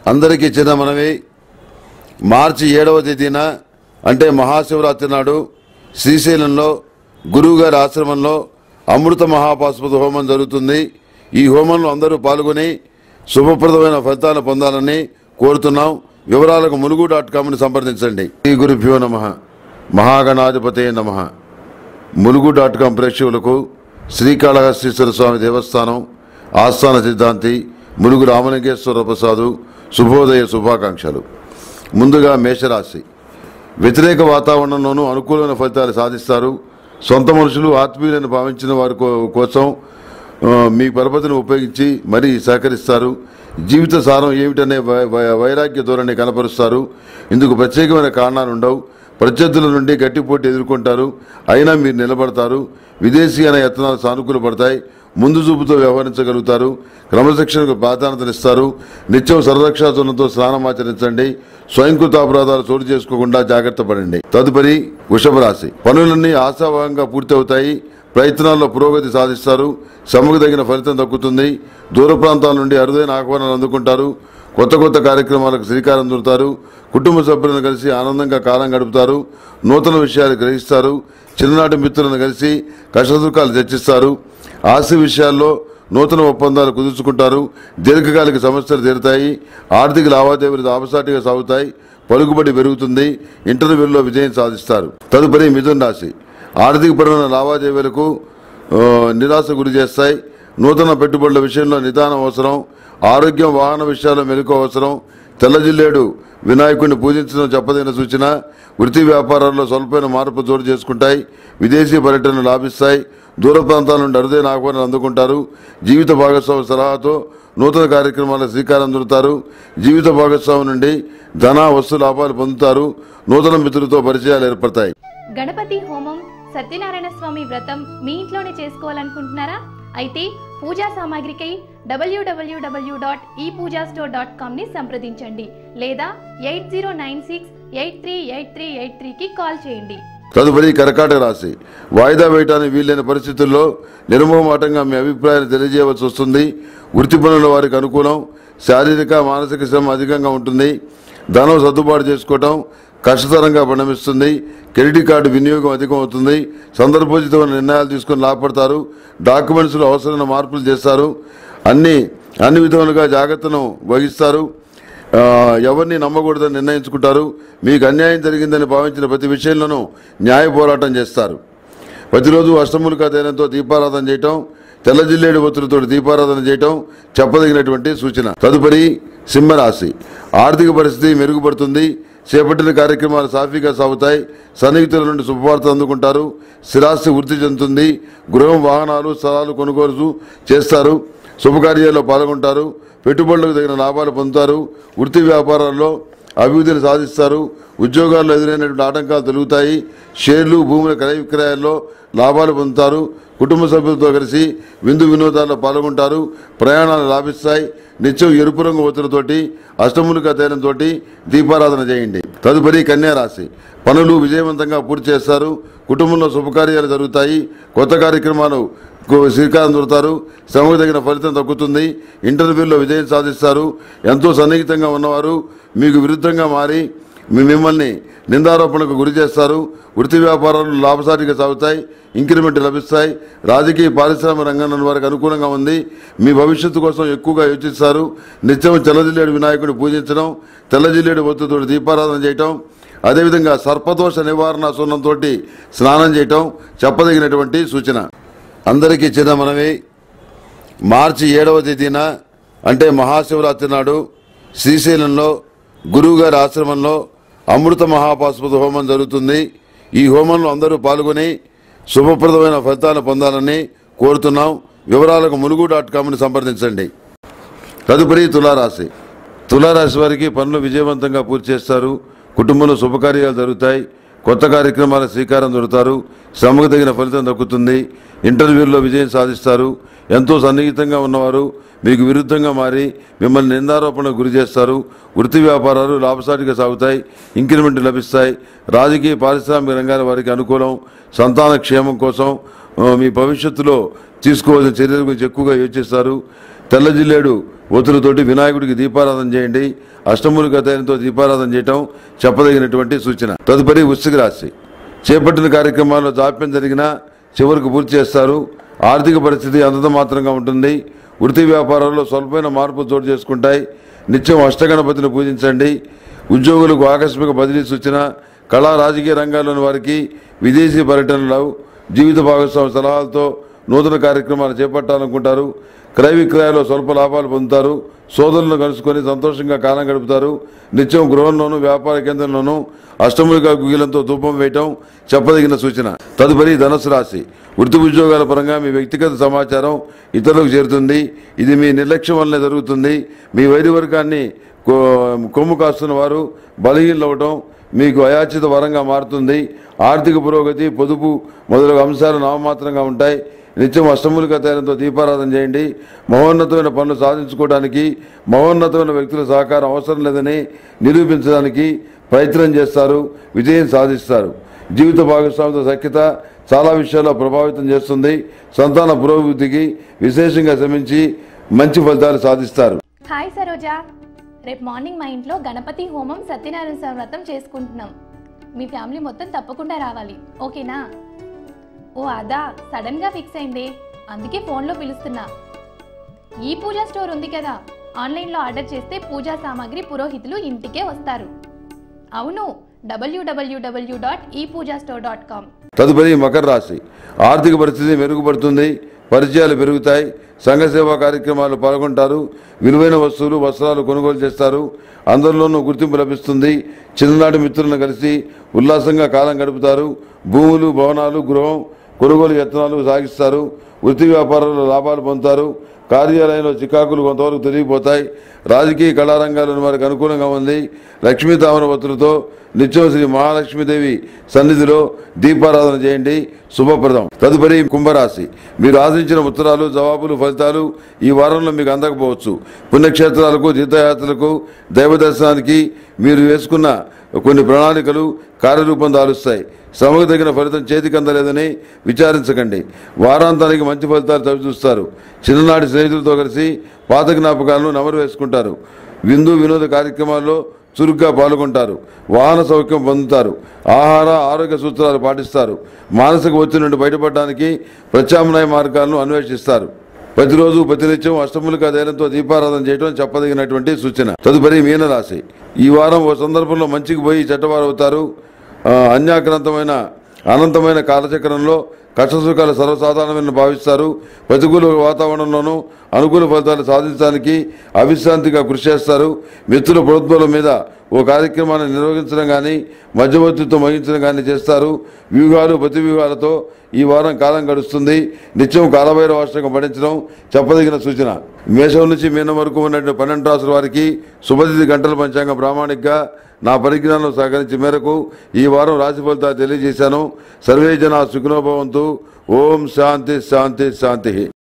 అందరికీ చిన్న మనవి మార్చి ఏడవ తేదీన అంటే మహాశివరాత్రి నాడు శ్రీశైలంలో గురువుగారి ఆశ్రమంలో అమృత మహాపాశుపతి హోమం జరుగుతుంది ఈ హోమంలో అందరూ పాల్గొని శుభప్రదమైన ఫలితాలు పొందాలని కోరుతున్నాం వివరాలకు ములుగు డాట్ కామ్ని సంప్రదించండి శ్రీ గురుభ్యో నమ మహాగణాధిపతే నమ ములుగు డాట్ కాం ప్రేక్షకులకు శ్రీకాళహస్తీశ్వర స్వామి దేవస్థానం ఆస్థాన సిద్ధాంతి ములుగు రామలింగేశ్వర ప్రసాదు శుభోదయ శుభాకాంక్షలు ముందుగా మేషరాశి వ్యతిరేక వాతావరణంలోనూ అనుకూలమైన ఫలితాలు సాధిస్తారు సొంత మనుషులు ఆత్మీయులను భావించిన వారి కో- కోసం ఆ, మీ పరపతిని ఉపయోగించి మరీ సహకరిస్తారు జీవిత సారం ఏమిటనే వై- వై- వైరాగ్య ధోరణి కనపరుస్తారు ఇందుకు ప్రత్యేకమైన కారణాలు ఉండవు ప్రత్యర్థుల నుండి గట్టి పోటీ ఎదుర్కొంటారు అయినా మీరు నిలబడతారు విదేశీ అనే యత్నాలు సానుకూల పడతాయి ముందు చూపుతో వ్యవహరించగలుగుతారు క్రమశిక్షణకు ప్రాధాన్యతనిస్తారు నిత్యం సర్వరక్షాచరణతో స్నానం ఆచరించండి స్వయంకృత అపరాధాలు చోటు చేసుకోకుండా జాగ్రత్త పడండి తదుపరి వృషభ రాశి పనులన్నీ ఆశాభావంగా పూర్తవుతాయి ప్రయత్నాల్లో పురోగతి సాధిస్తారు శ్రమకు తగిన ఫలితం దక్కుతుంది దూర ప్రాంతాల నుండి అరుదైన ఆహ్వానాలు అందుకుంటారు కొత్త కొత్త కార్యక్రమాలకు శ్రీకారం చుడతారు కుటుంబ సభ్యులను కలిసి ఆనందంగా కాలం గడుపుతారు నూతన విషయాలు గ్రహిస్తారు చిన్ననాటి మిత్రులను కలిసి కష్టసుఖాలు చర్చిస్తారు ఆస్తి విషయాల్లో నూతన ఒప్పందాలు కుదుర్చుకుంటారు దీర్ఘకాలిక సమస్యలు తీరుతాయి ఆర్థిక లావాదేవీలు ఆపసాటిగా సాగుతాయి పలుకుబడి పెరుగుతుంది ఇంటర్వ్యూల్లో విజయం సాధిస్తారు తదుపరి మిథున్ రాశి ఆర్థికపరమైన లావాదేవీలకు ఆ, నిరాశ గురి చేస్తాయి నూతన పెట్టుబడుల విషయంలో నిదానం అవసరం ఆరోగ్యం వాహన విషయాల్లో మెలకు అవసరం తెల్లజిల్లేడు వినాయకుడిని పూజించడం చెప్పదగిన సూచన వృత్తి వ్యాపారాల్లో స్వల్పమైన మార్పు చోటు చేసుకుంటాయి విదేశీ పర్యటనలు లాభిస్తాయి దూర ప్రాంతాల నుండి అరుదైన ఆహ్వానాలు అందుకుంటారు జీవిత భాగస్వామి సలహాతో నూతన కార్యక్రమాలకు శ్రీకారం చుడతారు జీవిత భాగస్వామి నుండి ధన వస్తు లాభాలు పొందుతారు నూతన మిత్రులతో పరిచయాలు ఏర్పడతాయి గణపతి హోమం సత్యనారాయణ స్వామి వ్రతం మీ ఇంట్లోనే చేసుకోవాలనుకుంటున్నారా అయితే పూజా సామాగ్రికై డబ్ల్యూడబ్ల్యూడబ్ల్యూ డాట్ ఈ పూజా స్టోర్ డాట్ కామ్ని సంప్రదించండి లేదా eight zero nine six eight three eight three eight త్రీకి కాల్ చేయండి తదుపరి కర్కాటక రాశి వాయిదా వేయడానికి వీలైన పరిస్థితుల్లో నిర్మోహమాటంగా మీ అభిప్రాయాన్ని తెలియజేయవలసి వస్తుంది వృత్తి పనుల వారికి అనుకూలం శారీరక మానసిక శ్రమ అధికంగా ఉంటుంది ధనం సర్దుబాటు చేసుకోవటం కష్టతరంగా పరిణమిస్తుంది క్రెడిట్ కార్డు వినియోగం అధికం అవుతుంది సందర్భోచితమైన నిర్ణయాలు తీసుకుని లాభపడతారు డాక్యుమెంట్స్లో అవసరమైన మార్పులు చేస్తారు అన్ని అన్ని విధములుగా జాగ్రత్తను వహిస్తారు ఆ, ఎవరిని నమ్మకూడదని నిర్ణయించుకుంటారు మీకు అన్యాయం జరిగిందని భావించిన ప్రతి విషయంలోనూ న్యాయ పోరాటం చేస్తారు ప్రతిరోజు అష్టములుగా తైలంతో దీపారాధన చేయటం తెల్లజిల్లేడు ఒత్తులతో దీపారాధన చేయటం చెప్పదగినటువంటి సూచన తదుపరి సింహరాశి ఆర్థిక పరిస్థితి మెరుగుపడుతుంది చేపట్టిన కార్యక్రమాలు సాఫీగా సాగుతాయి సన్నిహితుల నుండి శుభవార్త అందుకుంటారు స్థిరాస్తి వృద్ధి చెందుతుంది గృహం వాహనాలు స్థలాలు కొనుగోలు చేస్తారు శుభకార్యాల్లో పాల్గొంటారు పెట్టుబడులకు తగిన లాభాలు పొందుతారు వృత్తి వ్యాపారాల్లో అభివృద్ధిని సాధిస్తారు ఉద్యోగాల్లో ఎదురైనటువంటి ఆటంకాలు తొలుగుతాయి షేర్లు భూముల క్రయ విక్రయాల్లో లాభాలు పొందుతారు కుటుంబ సభ్యులతో కలిసి విందు వినోదాల్లో పాల్గొంటారు ప్రయాణాలు లాభిస్తాయి నిత్యం ఎరుపు రంగు ఒత్తులతోటి అష్టములుగా తైలంతో దీపారాధన చేయండి తదుపరి కన్యా రాశి పనులు విజయవంతంగా పూర్తి చేస్తారు కుటుంబంలో శుభకార్యాలు జరుగుతాయి కొత్త కార్యక్రమాలు కు శ్రీకారం చుడతారు శ్రమకు తగిన ఫలితం దక్కుతుంది ఇంటర్వ్యూల్లో విజయం సాధిస్తారు ఎంతో సన్నిహితంగా ఉన్నవారు మీకు విరుద్ధంగా మారి మీ- మిమ్మల్ని నిందారోపణకు గురి చేస్తారు వృత్తి వ్యాపారాలు లాభసాటిగా సాగుతాయి ఇంక్రిమెంట్ లభిస్తాయి రాజకీయ పారిశ్రామిక రంగంలో ఉన్న వారికి అనుకూలంగా ఉంది మీ భవిష్యత్తు కోసం ఎక్కువగా యోచిస్తారు నిత్యం తెల్లజిల్లేడు వినాయకుడిని పూజించడం తెల్లజిల్లేడు ఒత్తుతో దీపారాధన చేయటం అదేవిధంగా సర్పదోష నివారణ సున్నంతో స్నానం చేయటం చెప్పదగినటువంటి సూచన అందరికీ చిన్న మనవి మార్చి ఏడవ తేదీన అంటే మహాశివరాత్రి నాడు శ్రీశైలంలో గురువుగారి ఆశ్రమంలో అమృత మహాపాశుపతి హోమం జరుగుతుంది ఈ హోమంలో అందరూ పాల్గొని శుభప్రదమైన ఫలితాలు పొందాలని కోరుతున్నాం వివరాలకు ములుగు డాట్ కామ్ని సంప్రదించండి తదుపరి తులారాశి తులారాశి వారికి పనులు విజయవంతంగా పూర్తి చేస్తారు కుటుంబంలో శుభకార్యాలు జరుగుతాయి కొత్త కార్యక్రమాల శ్రీకారం చుడతారు శ్రమకు తగిన ఫలితం దక్కుతుంది ఇంటర్వ్యూల్లో విజయం సాధిస్తారు ఎంతో సన్నిహితంగా ఉన్నవారు మీకు విరుద్ధంగా మారి మిమ్మల్ని నిందారోపణకు గురి చేస్తారు వృత్తి వ్యాపారాలు లాభసాటిగా సాగుతాయి ఇంక్రిమెంట్ లభిస్తాయి రాజకీయ పారిశ్రామిక రంగాల వారికి అనుకూలం సంతాన క్షేమం కోసం ఆ, మీ భవిష్యత్తులో తీసుకోవాల్సిన చర్యల గురించి ఎక్కువగా యోచిస్తారు తెల్లజిల్లేడు ఒత్తులతోటి వినాయకుడికి దీపారాధన చేయండి అష్టమూలిక తైలంతో దీపారాధన చేయటం చెప్పదగినటువంటి సూచన తదుపరి వృశ్చిక రాశి చేపట్టిన కార్యక్రమాల్లో జాప్యం జరిగినా చివరికి పూర్తి చేస్తారు ఆర్థిక పరిస్థితి అంతంత మాత్రంగా ఉంటుంది వృత్తి వ్యాపారాల్లో స్వల్పమైన మార్పు చోటు చేసుకుంటాయి నిత్యం అష్టగణపతిని పూజించండి ఉద్యోగులకు ఆకస్మిక బదిలీ సూచన కళా రాజకీయ రంగాల్లోని వారికి విదేశీ పర్యటనలు జీవిత భాగస్వామి సలహాలతో నూతన కార్యక్రమాలు చేపట్టాలనుకుంటారు క్రయ విక్రయాల్లో స్వల్ప లాభాలు పొందుతారు సోదరులను కలుసుకొని సంతోషంగా కాలం గడుపుతారు నిత్యం గృహంలోనూ వ్యాపార కేంద్రంలోనూ అష్టములుగా గుగిలంతో ధూపం వేయటం చెప్పదగిన సూచన తదుపరి ధనుసు రాశి వృత్తి ఉద్యోగాల పరంగా మీ వ్యక్తిగత సమాచారం ఇతరులకు చేరుతుంది ఇది మీ నిర్లక్ష్యం వల్లనే జరుగుతుంది మీ వైద్య వర్గాన్ని కొ- కొమ్ము కాస్తున్న వారు బలహీనలవటం మీకు అయాచిత వరంగా మారుతుంది ఆర్థిక పురోగతి పొదుపు మొదలగు అంశాలు నామమాత్రంగా ఉంటాయి నిత్యం అష్టములిక తైలంతో దీపారాధన చేయండి మహోన్నతమైన పనులు సాధించుకోవడానికి మహోన్నతమైన వ్యక్తుల సహకారం అవసరం లేదని నిరూపించడానికి ప్రయత్నం చేస్తారు విజయం సాధిస్తారు జీవిత భాగస్వామితో సఖ్యత చాలా విషయాల్లో ప్రభావితం చేస్తుంది సంతాన పురోభివృద్ధికి విశేషంగా శ్రమించి మంచి ఫలితాలు సాధిస్తారు హాయ్ సరోజా రేపు మార్నింగ్ మా ఇంట్లో గణపతి హోమం సత్యనారాయణ స్వామి వ్రతం చేసుకుంటున్నాం మీ ఫ్యామిలీ మొత్తం తప్పకుండా రావాలి ఓకేనా ఓ అదా సడన్ గా ఫిక్స్ అయిందే అందుకే ఫోన్లో పిలుస్తున్నా ఈ పూజా స్టోర్ ఉంది కదా ఆన్లైన్లో ఆర్డర్ చేస్తే పూజా సామాగ్రి పురోహితులు ఇంటికే వస్తారు అవును డబ్ల్యూడబ్ల్యూడబ్ల్యూ డాట్ ఈ పూజా స్టోర్ డాట్ కామ్ తదుపరి మకర రాశి ఆర్థిక పరిస్థితి మెరుగుపడుతుంది పరిచయాలు పెరుగుతాయి సంఘ సేవా కార్యక్రమాలు పాల్గొంటారు విలువైన వస్తువులు వస్త్రాలు కొనుగోలు చేస్తారు అందరిలోనూ గుర్తింపు లభిస్తుంది చిన్ననాటి మిత్రులను కలిసి ఉల్లాసంగా కాలం గడుపుతారు భూములు భవనాలు గృహం కొనుగోలు యత్నాలు సాగిస్తారు వృత్తి వ్యాపారాల్లో లాభాలు పొందుతారు కార్యాలయంలో చికాకులు కొంతవరకు తొలగిపోతాయి రాజకీయ కళారంగాలను వారికి అనుకూలంగా ఉంది లక్ష్మీ తామరపత్రులతో నిత్యం శ్రీ మహాలక్ష్మీదేవి సన్నిధిలో దీపారాధన చేయండి శుభప్రదం తదుపరి కుంభరాశి మీరు ఆశించిన ఉత్తరాలు జవాబులు ఫలితాలు ఈ వారంలో మీకు అందకపోవచ్చు పుణ్యక్షేత్రాలకు తీర్థయాత్రలకు దైవ దర్శనానికి మీరు వేసుకున్న కొన్ని ప్రణాళికలు కార్యరూపం దాలుస్తాయి శ్రమకు తగిన ఫలితం చేతికి అందలేదని విచారించకండి వారాంతానికి మంచి ఫలితాలు చవిచూస్తారు చిన్ననాటి స్నేహితులతో కలిసి పాత జ్ఞాపకాలను నమరు వేసుకుంటారు విందు వినోద కార్యక్రమాల్లో చురుగ్గా పాల్గొంటారు వాహన సౌఖ్యం పొందుతారు ఆహార ఆరోగ్య సూత్రాలు పాటిస్తారు మానసిక ఒత్తిడి నుండి బయటపడడానికి ప్రత్యామ్నాయ మార్గాలను అన్వేషిస్తారు ప్రతిరోజు ప్రతినిత్యం అష్టములిక ధైర్యంతో దీపారాధన చేయడం చెప్పదగినటువంటి సూచన తదుపరి మీనరాశి ఈ వారం ఓ సందర్భంలో మంచికి పోయి చెడ్డవారు అవుతారు ఆ, అన్యాక్రాంతమైన అనంతమైన కాలచక్రంలో కష్టసుఖాలు సర్వసాధారణమైన భావిస్తారు ప్రతికూల వాతావరణంలోనూ అనుకూల ఫలితాలు సాధించడానికి అవిశ్రాంతిగా కృషి చేస్తారు మిత్రుల ప్రోద్బలం మీద ఓ కార్యక్రమాన్ని నిర్వహించడం కానీ మధ్యవర్తిత్వం వహించడం కానీ చేస్తారు వ్యూహాలు ప్రతి వ్యూహాలతో ఈ వారం కాలం గడుస్తుంది నిత్యం కాలభైరవ అష్టకం పఠించడం చెప్పదగిన సూచన మేషం నుంచి మీనం వరకు ఉన్నటువంటి పన్నెండు రాసుల వారికి శుభతిథి గంటల పంచాంగం ప్రామాణికంగా నా పరిజ్ఞానం సహకరించిన మేరకు ఈ వారం రాశి ఫలితాలు తెలియజేశాను సర్వే జన సుఖనోభవంతు ఓం శాంతి శాంతి శాంతి